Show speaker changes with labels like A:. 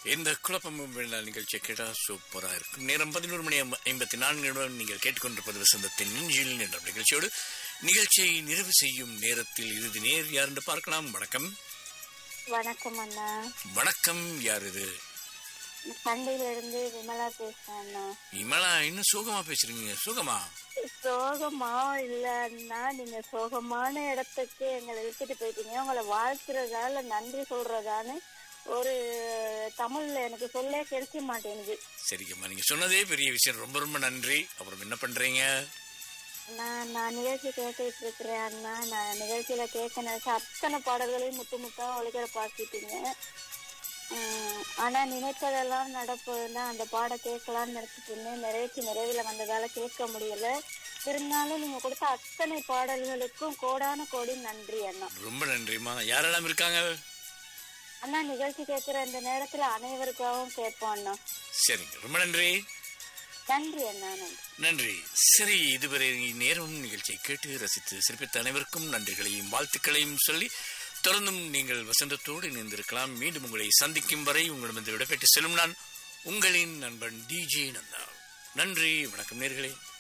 A: இந்த குழப்பமும் வேண்டாம் நிகழ்ச்சியை கேட்டா சூப்பரா இருக்கும் நேரம் பதினோரு மணி ஐம்ப- ஐம்பத்தி நான்கு நிமிடம் நீங்கள் கேட்டுக்கொண்டிருப்பது வசந்தத்தின் நெஞ்சில் என்ற நிகழ்ச்சியோடு நிகழ்ச்சியை நிறைவு செய்யும் நேரத்தில் இறுதி நேர் யார் என்று பார்க்கலாம் வணக்கம்
B: வணக்கம் அண்ணா
A: வணக்கம் யார் இது
B: சண்டையில இருந்து விமலா பேசுறேன் அண்ணா
A: விமலா இன்னும் சோகமா பேசுறீங்க சோகமா
B: சோகமா இல்ல அண்ணா நீங்க சோகமான இடத்துக்கு எங்களை இழுத்துட்டு போயிட்டீங்க உங்களை வாழ்த்துறதா இல்ல நன்றி சொல்றதான்னு ஒரு தமிழ்ல எனக்கு சொல்லே கிடைக்க மாட்டேங்குது
A: சரிங்கம்மா நீங்க சொன்னதே பெரிய விஷயம் ரொம்ப ரொம்ப நன்றி அப்புறம் என்ன பண்றீங்க
B: நான் நான் நிகழ்ச்சி கேட்டுட்டு இருக்கிறேன் அண்ணா நான் நிகழ்ச்சியில கேட்க நினைச்ச அத்தனை பாடல்களையும் முத்து முத்தா ஒழிக்கிற பாக்கிட்டீங்க உம், ஆனா நினைப்பதெல்லாம் நடப்பதுன்னா அந்த பாட கேட்கலாம்னு நினைச்சிட்டு இருந்தேன் நிறைவேற்றி நிறைவில் வந்ததால கேட்க முடியல இருந்தாலும் நீங்க கொடுத்த அத்தனை பாடல்களுக்கும் கோடான கோடி நன்றி அண்ணா
A: ரொம்ப நன்றிம்மா யாரெல்லாம் இருக்காங்க
B: அண்ணா நிகழ்ச்சி கேட்கிற இந்த நேரத்துல அனைவருக்காகவும் கேட்போம் அண்ணா
A: சரிங்க ரொம்ப நன்றி
B: நன்றி அண்ணா நன்றி
A: நன்றி சரி இதுவரை நேரம் நிகழ்ச்சியை கேட்டு ரசித்து சிறப்பித்த அனைவருக்கும் நன்றிகளையும் வாழ்த்துக்களையும் சொல்லி தொடர்ந்தும் நீங்கள் வசந்தத்தோடு இணைந்திருக்கலாம் மீண்டும் உங்களை சந்திக்கும் வரை உங்களிடமிருந்து விடைபெற்று செல்லும் நான் உங்களின் நண்பன் டிஜே நந்தா நன்றி வணக்கம் நேர்களே